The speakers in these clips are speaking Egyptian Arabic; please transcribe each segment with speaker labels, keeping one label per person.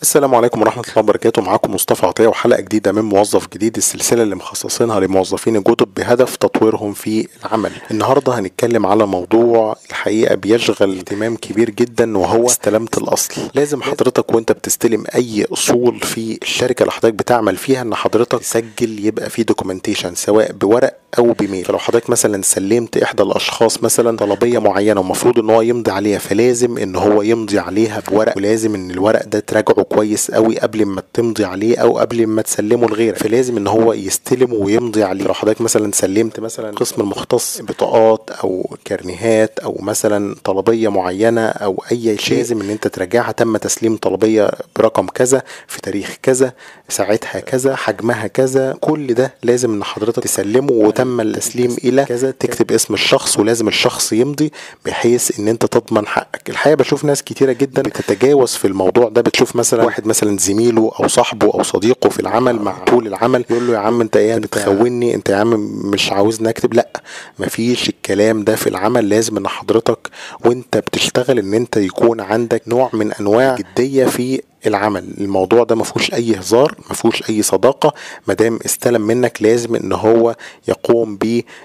Speaker 1: السلام عليكم ورحمة الله وبركاته معاكم مصطفى عطية وحلقة جديدة من موظف جديد السلسلة اللي مخصصينها لموظفين الجدد بهدف تطويرهم في العمل النهاردة هنتكلم على موضوع الحقيقة بيشغل اهتمام كبير جدا وهو استلامة الأصل لازم حضرتك وانت بتستلم أي أصول في الشركة اللي حضرتك بتعمل فيها ان حضرتك تسجل يبقى في دوكيومنتيشن سواء بورق او بميل فلو حضرتك مثلا سلمت احدى الاشخاص مثلا طلبيه معينه ومفروض ان هو يمضي عليها فلازم ان هو يمضي عليها بورق ولازم ان الورق ده تراجعه كويس قوي قبل ما تمضي عليه او قبل ما تسلمه لغيرك فلازم ان هو يستلمه ويمضي عليه لو حضرتك مثلا سلمت مثلا قسم المختص بطاقات او كارنيهات او مثلا طلبيه معينه او اي شيء لازم ان انت تراجعها تم تسليم طلبيه برقم كذا في تاريخ كذا ساعتها كذا حجمها كذا كل ده لازم ان حضرتك تسلمه وتم التسليم الى كذا تكتب اسم الشخص ولازم الشخص يمضي بحيث ان انت تضمن حقك الحقيقه بشوف ناس كتيره جدا بتتجاوز في الموضوع ده بتشوف مثلا واحد مثلا زميله او صاحبه او صديقه في العمل مع طول العمل يقول له يا عم انت ايه بتخوني انت يا عم مش عاوزني اكتب لا مفيش الكلام ده في العمل لازم ان حضرتك وانت بتشتغل ان انت يكون عندك نوع من انواع جديه في العمل الموضوع ده ما فيهوش اي هزار ما فيهوش اي صداقه ما دام استلم منك لازم ان هو يقوم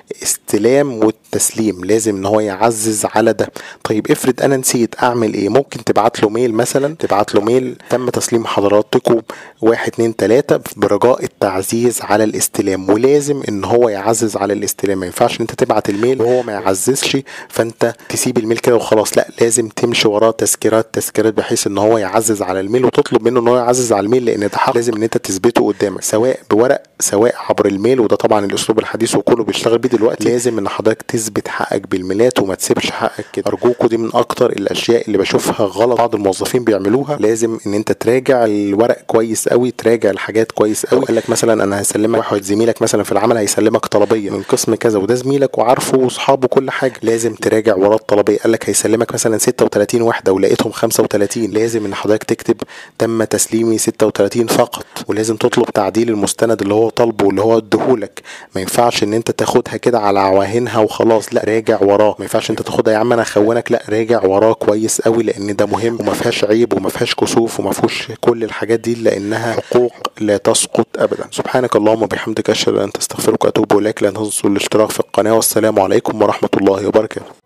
Speaker 1: باستلام والتسليم لازم ان هو يعزز على ده طيب افرض انا نسيت اعمل ايه ممكن تبعت له ميل مثلا تبعت له ميل تم تسليم حضراتكم واحد اتنين تلاته برجاء التعزيز على الاستلام ولازم ان هو يعزز على الاستلام ما ينفعش انت تبعت الميل وهو ما يعززش فانت تسيب الميل كده وخلاص لا لازم تمشي وراه تذكيرات تذكيرات بحيث ان هو يعزز على الميل وتطلب منه ان هو يعزز على الميل لان ده حق لازم ان انت تثبته قدامك سواء بورق سواء عبر الميل وده طبعا الاسلوب الحديث وكله بيشتغل بيه دلوقتي لازم ان حضرتك تثبت حقك بالميلات وما تسيبش حقك كده ارجوكوا دي من اكتر الاشياء اللي بشوفها غلط بعض الموظفين بيعملوها لازم ان انت تراجع الورق كويس قوي تراجع الحاجات كويس قوي قال لك مثلا انا هسلمك واحد زميلك مثلا في العمل هيسلمك طلبيه من قسم كذا وده زميلك وعارفه واصحابه كل حاجه لازم تراجع وراه الطلبيه قال لك هيسلمك مثلا 36 وحده ولقيتهم 35 لازم ان حضرتك تكتب تم تسليمي 36 فقط ولازم تطلب تعديل المستند اللي هو طالبه اللي هو اديهولك ما ينفعش ان انت تاخدها كده على عواهنها وخلاص لا راجع وراه ما ينفعش انت تاخدها يا عم انا اخونك لا راجع وراه كويس قوي لان ده مهم وما فيهاش عيب وما فيهاش كسوف وما فيهوش كل الحاجات دي لانها حقوق لا تسقط ابدا سبحانك اللهم وبحمدك اشهد ان لا اله الا انت استغفرك واتوب اليك لا تنسوا الاشتراك في القناه والسلام عليكم ورحمه الله وبركاته